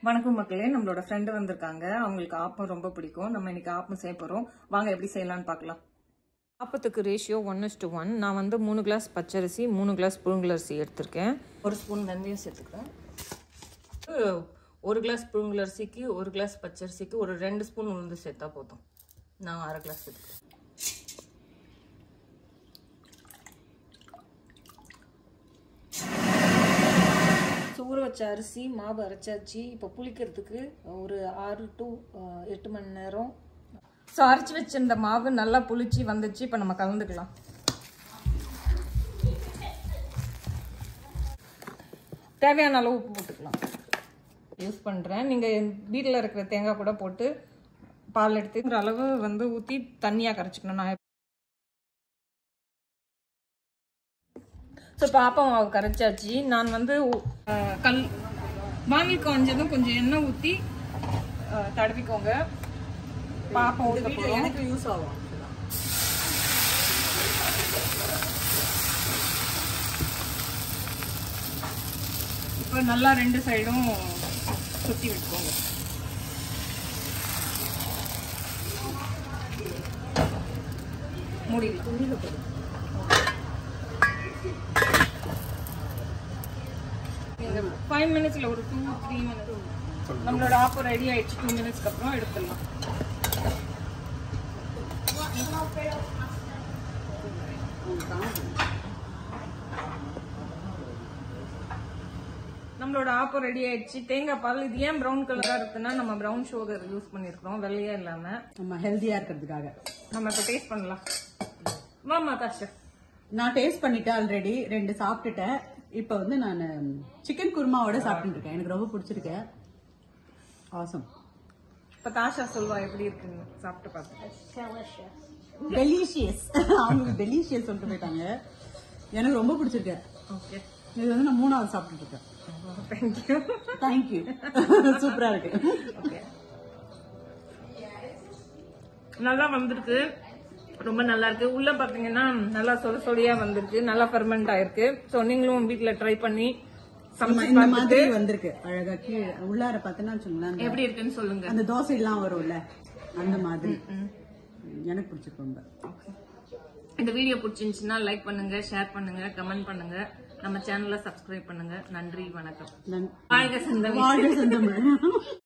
வணக்கம் மக்களே நம்மளோட ஃப்ரெண்டு வந்திருக்காங்க அவங்களுக்கு ஆப்பம் ரொம்ப பிடிக்கும் நம்ம இன்னைக்கு ஆப்பம் செய்ய போறோம் வாங்க எப்படி செய்யலாம்னு பார்க்கலாம் ஆப்பத்துக்கு ratio one is to one நான் வந்து மூணு கிளாஸ் பச்சரிசி மூணு கிளாஸ் புழுங்கலரிசி எடுத்திருக்கேன் ஒரு ஸ்பூன் வெந்தயம் சேர்த்துக்கிறேன் ஒரு கிளாஸ் புழுங்கலரிசிக்கு ஒரு கிளாஸ் பச்சரிசிக்கு ஒரு ரெண்டு ஸ்பூன் உளுந்து சேர்த்தா போதும் நான் அரை கிளாஸ் சேர்த்துக்கிறேன் ஸோ ஊற வச்ச அரிசி மாவு அரைச்சாச்சு இப்போ புளிக்கிறதுக்கு ஒரு ஆறு டு எட்டு மணி நேரம் ஸோ அரைச்சி வச்சிருந்த மாவு நல்லா புளிச்சு வந்துச்சு இப்போ நம்ம கலந்துக்கலாம் தேவையான அளவு உப்பு போட்டுக்கலாம் யூஸ் பண்ணுறேன் நீங்கள் வீட்டில் இருக்கிற தேங்காய் கூட போட்டு பால் எடுத்துக்கிற அளவு வந்து ஊற்றி தண்ணியாக கரைச்சிக்கணும் நான் ஸோ பாப்பம் மாவு கரைச்சாச்சு நான் வந்து அஹ், கல் வாங்கி காஞ்சதும் கொஞ்சம் எண்ணெய் ஊற்றி தடவிக்கோங்க பாப்பம் ஊற்ற போகிறோம் எனக்கு யூஸ் ஆகும் இப்போ நல்லா ரெண்டு சைடும் சுற்றி விட்டுக்கோங்க மூடிடலாம் இந்த ஃபைவ் மினிட்ஸில் ஒரு டூ த்ரீ மினிட்ஸ் நம்மளோட ஆப்பர் ரெடி ஆயிடுச்சு டூ மினிட்ஸ்க்கு அப்புறம் எடுத்துடலாம் நம்மளோட ஆப்பம் ரெடி ஆயிடுச்சு தேங்காய் பால் இது ஏன் ப்ரௌன் கலரா இருக்குன்னா நம்ம ப்ரௌன் சுகர் யூஸ் பண்ணிருக்கிறோம் வெள்ளையா இல்லாம நம்ம ஹெல்த்தியா இருக்கிறதுக்காக நம்ம இப்போ டேஸ்ட் பண்ணலாம் வாமா தாஷா நான் டேஸ்ட் பண்ணிட்டேன் ஆல்ரெடி ரெண்டு சாப்பிட்டுட்டேன் இப்போ வந்து நான் சிக்கன் குருமாவோட சாப்பிட்டுட்டு இருக்கேன் எனக்கு ரொம்ப பிடிச்சிருக்கு ஆசம் இப்ப தாஷா சொல்வா எப்படி இருக்குன்னு சாப்பிட்டு பார்த்து டெலிஷியஸ் அவங்க டெலிஷியஸ் சொல்லிட்டு போயிட்டாங்க எனக்கு ரொம்ப பிடிச்சிருக்கு ஓகே இது வந்து நான் மூணாவது சாப்பிட்டுட்டு இருக்கேன் தேங்க்யூ தேங்க்யூ சூப்பரா இருக்கு ஓகே நல்லா வந்திருக்கு ரொம்ப நல்லா இருக்கு உள்ள பாத்தீங்கன்னா நல்லா சொல சொலியா வந்திருக்கு நல்லா ஃபெர்மெண்ட் ஆயிருக்கு ஸோ நீங்களும் வீட்ல ட்ரை பண்ணி சமைச்சு இந்த பார்த்துட்டு மாதிரி வந்திருக்கு அழகா கீழே உள்ளார பார்த்தோன்னா வச்சுங்களேன் அந்த- எப்படி இருக்குன்னு சொல்லுங்க அந்த தோசை எல்லாம் வரும்ல அந்த மாதிரி எனக்கு பிடிச்சிருக்கு ரொம்ப இந்த வீடியோ பிடிச்சிருந்துச்சுன்னா லைக் பண்ணுங்க ஷேர் பண்ணுங்க கமெண்ட் பண்ணுங்க நம்ம சேனலை சப்ஸ்கிரைப் பண்ணுங்க நன்றி வணக்கம் நன்- வாழ்க சந்தவி வாழ்க செந்தமிழ்